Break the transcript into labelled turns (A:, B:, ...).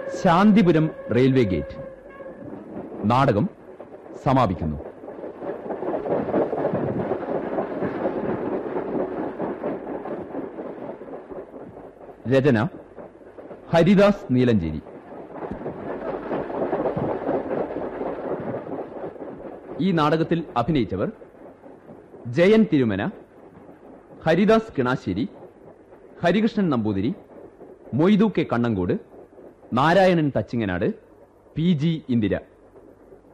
A: Shanthipuram railway gate നാടകം സമാപിക്കുന്നു രചന ഹരിദാസ് നീലഞ്ചേരി ഈ നാടകത്തിൽ അഭിനയിച്ചവർ Jayan Thirumana Haridas Kinassery Harikrishnan Namboothiri Moidu K Kannankode Narayanan Thachinganad P G Indira